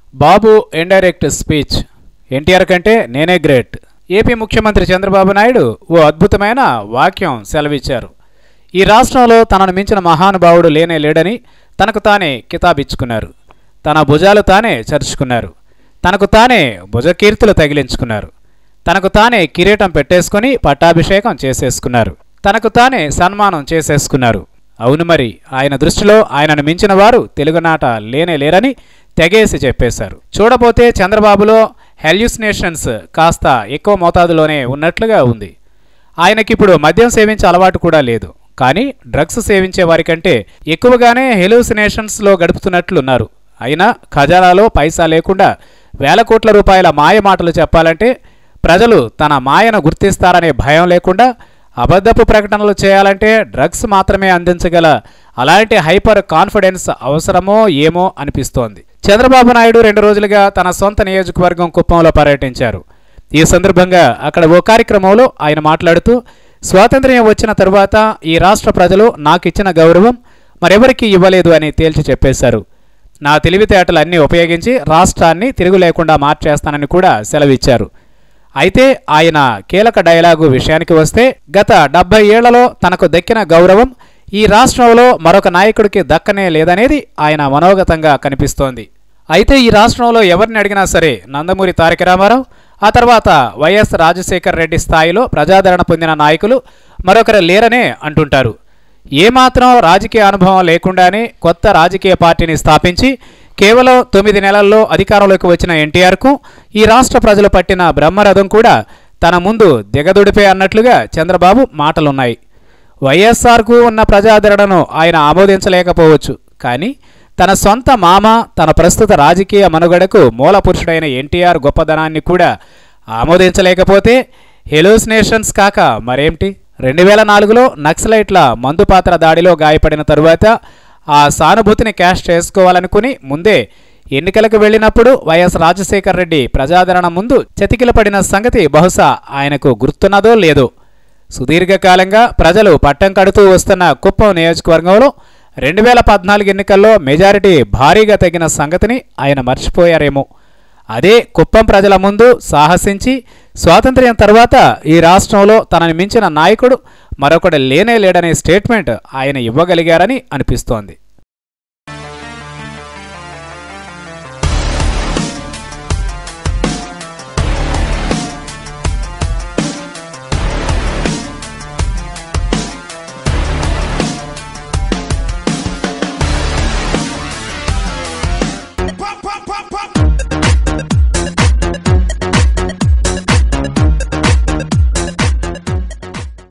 బాబు indirect speech NTR కంటే నేనే great AP ముఖ్యమంత్రి చంద్రబాబు నాయుడు ఓ అద్భుతమైన వాక్యం సెలవిచ్చారు ఈ రాష్ట్రంలో తనను మించిన మహానుభావుడు లేనే లేడని తనకు తానే కితాబిచ్చుకున్నారు తన భుజాలు తానే చరుచుకున్నారు తనకు తానే భుజకీర్తులు తగిలించుకున్నారు తనకు తానే కిరీటం పెట్టేసుకుని పట్టాభిషేకం చేసేసుకున్నారు తనకు తానే సన్మానం చేసేసుకున్నారు అవును మరి ఆయన దృష్టిలో ఆయనను మించిన వారు తెలుగునాట లేనే లేరని తెగేసి చెప్పేశారు చూడపోతే చంద్రబాబులో హెల్యూసినేషన్స్ కాస్త ఎక్కువ మోతాదులోనే ఉన్నట్లుగా ఉంది ఆయనకిప్పుడు మద్యం సేవించే అలవాటు కూడా లేదు కానీ డ్రగ్స్ సేవించే వారికంటే ఎక్కువగానే హెలూసినేషన్స్లో గడుపుతున్నట్లున్నారు అయినా ఖజానాలో పైసా లేకుండా వేల కోట్ల రూపాయల మాయ మాటలు చెప్పాలంటే ప్రజలు తన మాయను గుర్తిస్తారనే భయం లేకుండా అబద్ధపు ప్రకటనలు చేయాలంటే డ్రగ్స్ మాత్రమే అందించగల అలాంటి హైపర్ కాన్ఫిడెన్స్ అవసరమో ఏమో అనిపిస్తోంది చంద్రబాబు నాయుడు రెండు రోజులుగా తన సొంత నియోజకవర్గం కుప్పంలో పర్యటించారు ఈ సందర్భంగా అక్కడ ఓ కార్యక్రమంలో ఆయన మాట్లాడుతూ స్వాతంత్ర్యం వచ్చిన తరువాత ఈ రాష్ట్ర ప్రజలు నాకు ఇచ్చిన గౌరవం మరెవరికీ ఇవ్వలేదు అని తేల్చి చెప్పేశారు నా తెలివితేటలు అన్నీ ఉపయోగించి రాష్ట్రాన్ని తిరుగు లేకుండా మార్చేస్తానని కూడా సెలవిచ్చారు అయితే ఆయన కీలక డైలాగు విషయానికి వస్తే గత డెబ్బై ఏళ్లలో తనకు దక్కిన గౌరవం ఈ రాష్ట్రంలో మరొక నాయకుడికి దక్కనే లేదనేది ఆయన మనోగతంగా కనిపిస్తోంది అయితే ఈ రాష్ట్రంలో ఎవరిని అడిగినా సరే నందమూరి తారక రామారావు ఆ తర్వాత వైఎస్ రాజశేఖర్ రెడ్డి స్థాయిలో ప్రజాదరణ పొందిన నాయకులు మరొకరు లేరనే అంటుంటారు ఏమాత్రం రాజకీయ అనుభవం లేకుండానే కొత్త రాజకీయ పార్టీని స్థాపించి కేవలం తొమ్మిది నెలల్లో అధికారంలోకి వచ్చిన ఎన్టీఆర్కు ఈ రాష్ట్ర ప్రజలు పట్టిన బ్రహ్మరథం కూడా తన ముందు దిగదుడిపే అన్నట్లుగా చంద్రబాబు మాటలున్నాయి వైఎస్ఆర్కు ఉన్న ప్రజాదరణను ఆయన ఆమోదించలేకపోవచ్చు కానీ తన సొంత మామ తన ప్రస్తుత రాజకీయ మనుగడకు మూల పురుషుడైన ఎన్టీఆర్ గొప్పదనాన్ని కూడా ఆమోదించలేకపోతే హెలోసినేషన్స్ కాక మరేంటి రెండు వేల నాలుగులో నక్సలైట్ల మందుపాత్ర దాడిలో గాయపడిన తరువాత ఆ సానుభూతిని క్యాష్ చేసుకోవాలనుకుని ముందే ఎన్నికలకు వెళ్ళినప్పుడు వైఎస్ రాజశేఖర్ రెడ్డి ప్రజాదరణ ముందు చతికిలపడిన సంగతి బహుశా ఆయనకు గుర్తున్నదో లేదో సుదీర్ఘకాలంగా ప్రజలు పట్టం కడుతూ వస్తున్న కుప్పం నియోజకవర్గంలో రెండు వేల పద్నాలుగు ఎన్నికల్లో మెజారిటీ భారీగా తగిన సంగతిని ఆయన మర్చిపోయారేమో అదే కుప్పం ప్రజల ముందు సాహసించి స్వాతంత్ర్యం తర్వాత ఈ రాష్ట్రంలో తనని మించిన నాయకుడు మరొకడు లేనే లేడనే స్టేట్మెంట్ ఆయన ఇవ్వగలిగారని అనిపిస్తోంది